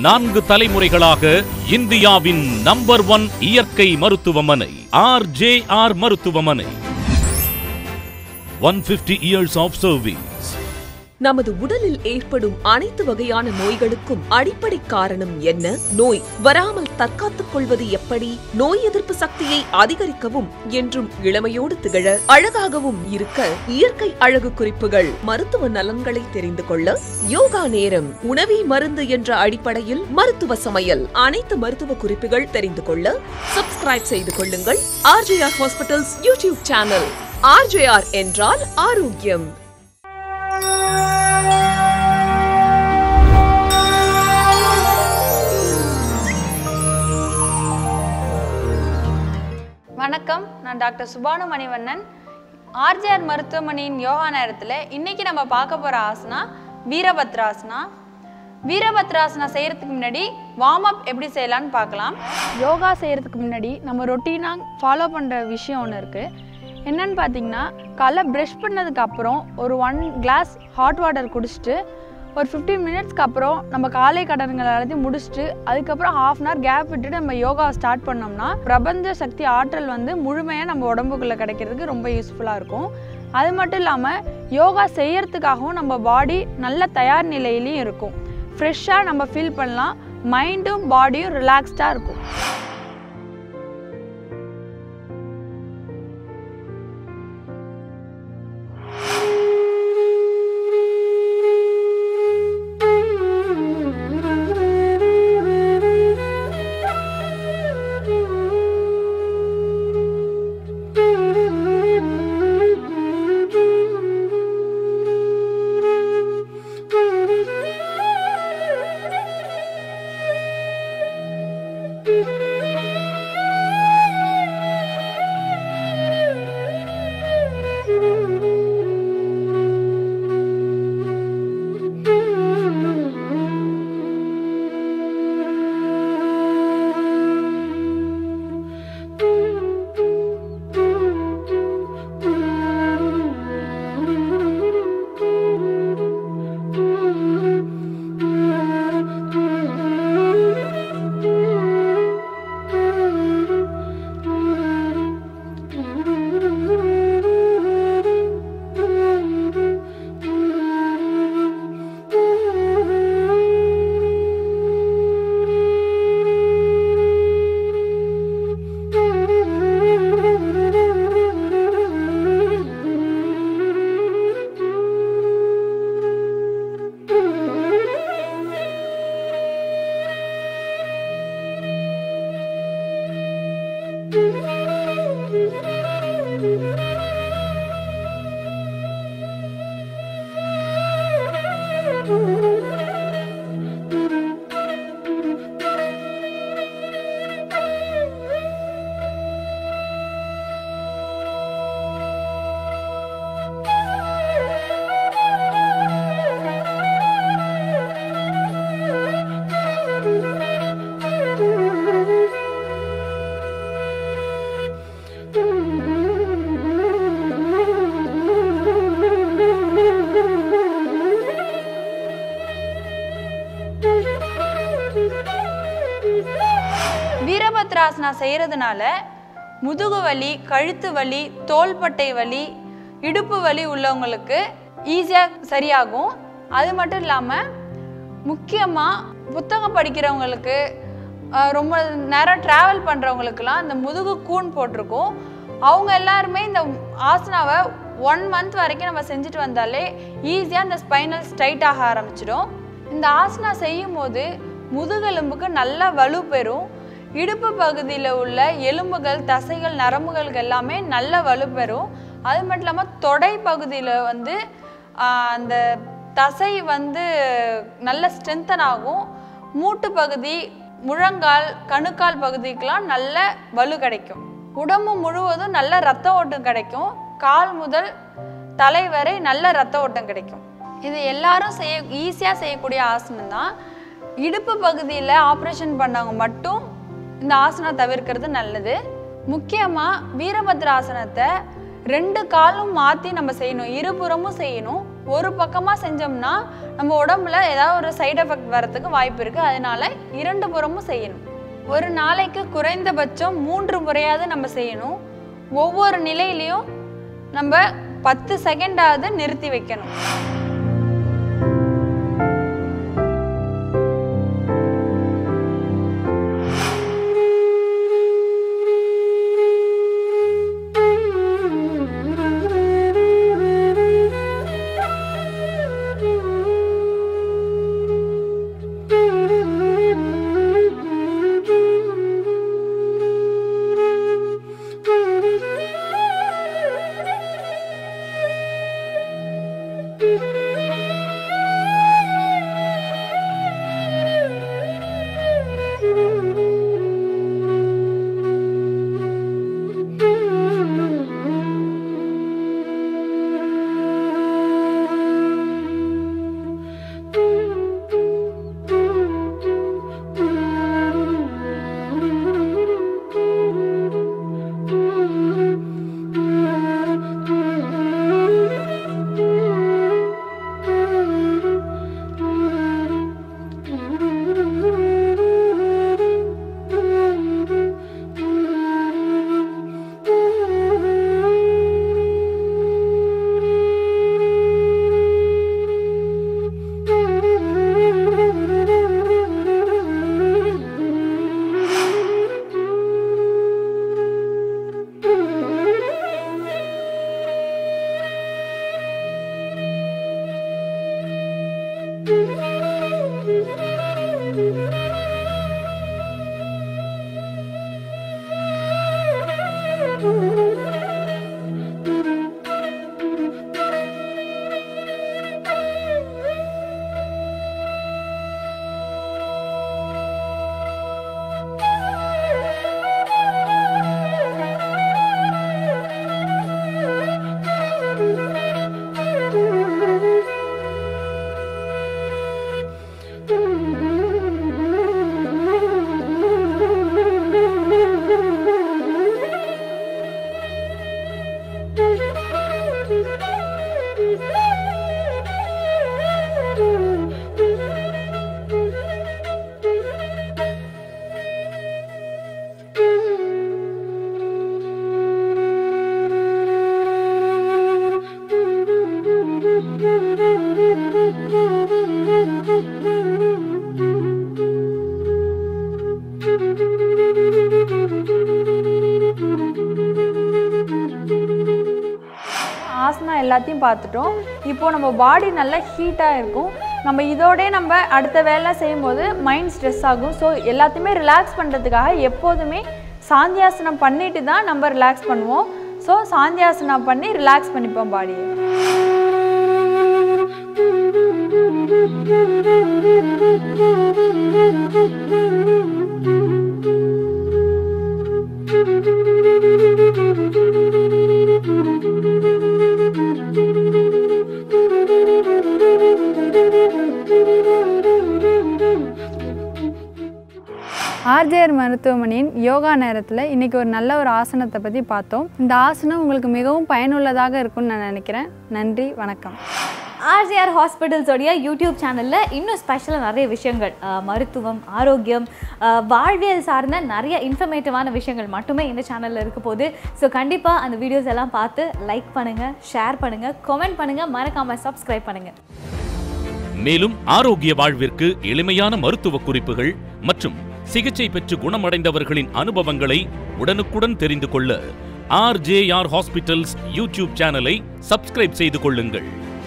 நான்கு தலைமுறைகளாக இந்தியாவின் நம்பர் ஒன் இயற்கை மருத்துவமனை ஆர் ஜே ஆர் மருத்துவமனை one fifty years of service நமது உடலில் ஏற்படும் அனைத்து வகையான நோய்களுக்கும் அடிப்படை காரணம் என்ன நோய் வராமல் தற்காத்துக் கொள்வது எப்படி நோய் எதிர்ப்பு சக்தியை அதிகரிக்கவும் என்றும் இளமையோடு திகழ அழகாகவும் இருக்க இயற்கை அழகு குறிப்புகள் மருத்துவ நலன்களை தெரிந்து கொள்ள யோகா நேரம் உணவே மருந்து என்ற அடிப்படையில் மருத்துவ சமையல் அனைத்து மருத்துவ குறிப்புகள் தெரிந்து கொள்ள சப்ஸ்கிரைப் செய்து கொள்ளுங்கள் RJR hospitals YouTube channel RJR என்றால் ஆரோக்கியம் வணக்கம் நான் டாக்டர் சுபானு மணிவண்ணன் ஆர்ஜிஆர் மருத்துவமனையின் யோகா நேரத்தில் இன்னைக்கு நம்ம பார்க்க போகிற ஆசனா வீரபத்ராசனா வீரபத்ராசனா செய்கிறதுக்கு முன்னாடி வார்ம் அப் எப்படி செய்யலான்னு பார்க்கலாம் யோகா செய்கிறதுக்கு முன்னாடி நம்ம ரொட்டீனாக ஃபாலோ பண்ணுற விஷயம் ஒன்று இருக்குது என்னன்னு பார்த்தீங்கன்னா காலைல ப்ரஷ் பண்ணதுக்கு அப்புறம் ஒரு ஒன் கிளாஸ் ஹாட் வாட்டர் குடிச்சிட்டு ஒரு 15 மினிட்ஸ்க்கு அப்புறம் நம்ம காலை கடன்கள் எல்லாத்தையும் முடிச்சுட்டு அதுக்கப்புறம் ஹாஃப் அன் ஹவர் கேப் விட்டுட்டு நம்ம யோகா ஸ்டார்ட் பண்ணோம்னா பிரபஞ்ச சக்தி ஆற்றல் வந்து முழுமையாக நம்ம உடம்புக்குள்ளே கிடைக்கிறதுக்கு ரொம்ப யூஸ்ஃபுல்லாக இருக்கும் அது மட்டும் இல்லாமல் யோகா செய்யறதுக்காகவும் நம்ம பாடி நல்ல தயார் நிலையிலையும் இருக்கும் ஃப்ரெஷ்ஷாக நம்ம ஃபீல் பண்ணலாம் மைண்டும் பாடியும் ரிலாக்ஸ்டாக இருக்கும் வீரபத்ராசனா செய்கிறதுனால முதுகு வலி கழுத்து வலி தோள்பட்டை வலி இடுப்பு வலி உள்ளவங்களுக்கு ஈஸியாக சரியாகும் அது மட்டும் இல்லாமல் முக்கியமாக புத்தகம் படிக்கிறவங்களுக்கு அஹ், ரொம்ப நேரம் ட்ராவல் பண்ணுறவங்களுக்குலாம் இந்த முதுகு கூன் போட்டிருக்கும் அவங்க எல்லாருமே இந்த ஆசனாவை ஒன் மந்த் வரைக்கும் நம்ம செஞ்சுட்டு வந்தாலே ஈஸியாக இந்த ஸ்பைனல் ஸ்ட்ரைட் ஆக ஆரம்பிச்சிடும் இந்த ஆசனா செய்யும் போது முதுகெலும்புக்கு நல்ல வலு பெறும் இடுப்பு பகுதியில் உள்ள எலும்புகள் தசைகள் நரம்புகள் எல்லாமே நல்ல வலு பெறும் அது மட்டும் இல்லாமல் தொடை பகுதியில் வந்து ஆஹ், அந்த தசை வந்து நல்ல ஸ்ட்ரென்தன் ஆகும் மூட்டு பகுதி முழங்கால் கணுக்கால் பகுதிக்கெலாம் நல்ல வலு கிடைக்கும் உடம்பு முழுவதும் நல்ல ரத்த ஓட்டம் கிடைக்கும் கால் முதல் தலை வரை நல்ல ரத்த ஓட்டம் கிடைக்கும் இது எல்லாரும் செய்ய ஈஸியாக செய்யக்கூடிய ஆசனம் தான் இடுப்பு பகுதியில் ஆப்ரேஷன் பண்ணவங்க மட்டும் இந்த ஆசனம் தவிர்க்கிறது நல்லது முக்கியமாக வீரபத்ர ஆசனத்தை ரெண்டு காலும் மாற்றி நம்ம செய்யணும் இருபுறமும் செய்யணும் ஒரு பக்கமாக செஞ்சோம்னா நம்ம உடம்புல ஏதாவது ஒரு சைடு எஃபெக்ட் வரதுக்கு வாய்ப்பு இருக்குது அதனால இரண்டு புறமும் செய்யணும் ஒரு நாளைக்கு குறைந்தபட்சம் மூன்று முறையாவது நம்ம செய்யணும் ஒவ்வொரு நிலையிலையும் நம்ம பத்து செகண்டாவது நிறுத்தி வைக்கணும் ஆசனா எல்லாத்தையும் பார்த்துட்டோம் இப்போ நம்ம பாடி நல்லா ஹீட்டாக இருக்கும் நம்ம இதோடே நம்ம அடுத்த வேலை செய்யும்போது மைண்ட் ஸ்ட்ரெஸ் ஆகும் ஸோ எல்லாத்தையுமே ரிலாக்ஸ் பண்ணுறதுக்காக எப்போதுமே சாந்தியாசனம் பண்ணிட்டு தான் நம்ம ரிலாக்ஸ் பண்ணுவோம் ஸோ சாந்தியாசனம் பண்ணி ரிலாக்ஸ் பண்ணிப்போம் பாடியை ஆர்ஜேஆர் மருத்துவமனையின் யோகா நேரத்தில் இன்றைக்கி ஒரு நல்ல ஒரு ஆசனத்தை பற்றி பார்த்தோம் இந்த ஆசனம் உங்களுக்கு மிகவும் பயனுள்ளதாக இருக்கும்னு நான் நினைக்கிறேன் நன்றி வணக்கம் ஆர்ஜிஆர் ஹாஸ்பிட்டல்ஸோடைய யூடியூப் சேனலில் இன்னும் ஸ்பெஷலாக நிறைய விஷயங்கள் அஹ், மருத்துவம் ஆரோக்கியம் அஹ், வாழ்வியல் சார்ந்த நிறைய இன்ஃபர்மேட்டிவான விஷயங்கள் மட்டுமே இந்த சேனலில் இருக்க போகுது ஸோ கண்டிப்பாக அந்த வீடியோஸ் எல்லாம் பார்த்து லைக் பண்ணுங்கள் ஷேர் பண்ணுங்கள் கமெண்ட் பண்ணுங்கள் மறக்காமல் சப்ஸ்கிரைப் பண்ணுங்கள் மேலும் ஆரோக்கிய வாழ்விற்கு எளிமையான மருத்துவ குறிப்புகள் மற்றும் சிகிச்சை பெற்று குணமடைந்தவர்களின் அனுபவங்களை உடனுக்குடன் தெரிந்து கொள்ள ஆர்ஜேஆர் ஹாஸ்பிட்டல்ஸ் யூடியூப் சேனலை சப்ஸ்கிரைப் செய்து கொள்ளுங்கள்